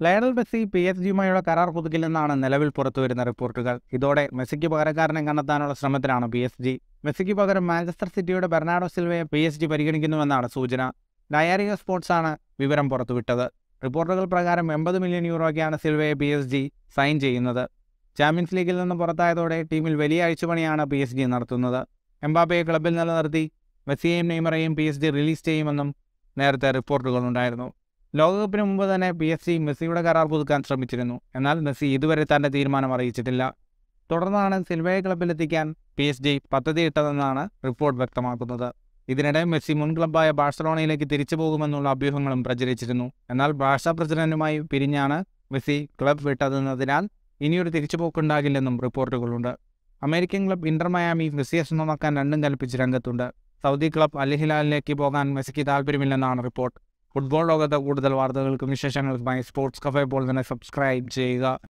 Lionel Messi P S ജിയുമായുള്ള കരാർ പുതുക്കില്ലെന്നാണ് നിലവിൽ പുറത്തുവരുന്ന റിപ്പോർട്ടുകൾ ഇതോടെ മെസ്സിക്ക് പകരക്കാരനെ കണ്ടെത്താനുള്ള ശ്രമത്തിലാണ് പി എസ് ജി മെസ്സിക്ക് പകരം മാഞ്ചസ്റ്റർ സിറ്റിയുടെ ബെർണാഡോ സിൽവയെ പി എസ് ജി പരിഗണിക്കുന്നുവെന്നാണ് സൂചന ഡയറിയ സ്പോർട്സാണ് വിവരം പുറത്തുവിട്ടത് റിപ്പോർട്ടുകൾ പ്രകാരം എൺപത് മില്യൺ യൂറോയ്ക്കാണ് സിൽവയെ പി എസ് ജി സൈൻ ചെയ്യുന്നത് ചാമ്പ്യൻസ് ലീഗിൽ നിന്ന് പുറത്തായതോടെ ടീമിൽ വലിയ അഴിച്ചുപണിയാണ് പി എസ് ജി നടത്തുന്നത് എംബാപ്പയെ ക്ലബിൽ നിലനിർത്തി മെസ്സിയെയും നെയ്മറെയും പി എസ് ജി റിലീസ് ചെയ്യുമെന്നും നേരത്തെ റിപ്പോർട്ടുകളുണ്ടായിരുന്നു ലോകകപ്പിന് മുമ്പ് തന്നെ പി എസ് ജി മെസ്സിയുടെ കരാർ പുതുക്കാൻ ശ്രമിച്ചിരുന്നു എന്നാൽ മെസ്സി ഇതുവരെ തന്റെ തീരുമാനം അറിയിച്ചിട്ടില്ല തുടർന്നാണ് സിൽവയെ ക്ലബിലെത്തിക്കാൻ പി എസ് ജി പദ്ധതിയിട്ടതെന്നാണ് റിപ്പോർട്ട് വ്യക്തമാക്കുന്നത് ഇതിനിടെ മെസ്സി മുൻ ക്ലബ്ബായ ബാഴ്സലോണയിലേക്ക് തിരിച്ചു പോകുമെന്നുള്ള അഭ്യൂഹങ്ങളും പ്രചരിച്ചിരുന്നു എന്നാൽ ബാഴ്സ പ്രസിഡന്റുമായി പിരിഞ്ഞാണ് മെസ്സി ക്ലബ് വിട്ടതെന്നതിനാൽ ഇനിയൊരു തിരിച്ചുപോക്കുണ്ടാകില്ലെന്നും റിപ്പോർട്ടുകളുണ്ട് അമേരിക്കൻ ക്ലബ് ഇന്റർ മയാമി മെസ്സിയെ സ്വന്തമാക്കാൻ രണ്ടും കൽപ്പിച്ച് രംഗത്തുണ്ട് സൗദി ക്ലബ് അൽ ഹിലാലിലേക്ക് പോകാൻ മെസ്സിക്ക് താല്പര്യമില്ലെന്നാണ് റിപ്പോർട്ട് ഫുട്ബോൾ ലോകത്തെ കൂടുതൽ വാർത്തകൾക്കും വിശേഷങ്ങൾക്കുമായി സ്പോർട്സ് കഫേ പോൾ തന്നെ സബ്സ്ക്രൈബ് ചെയ്യുക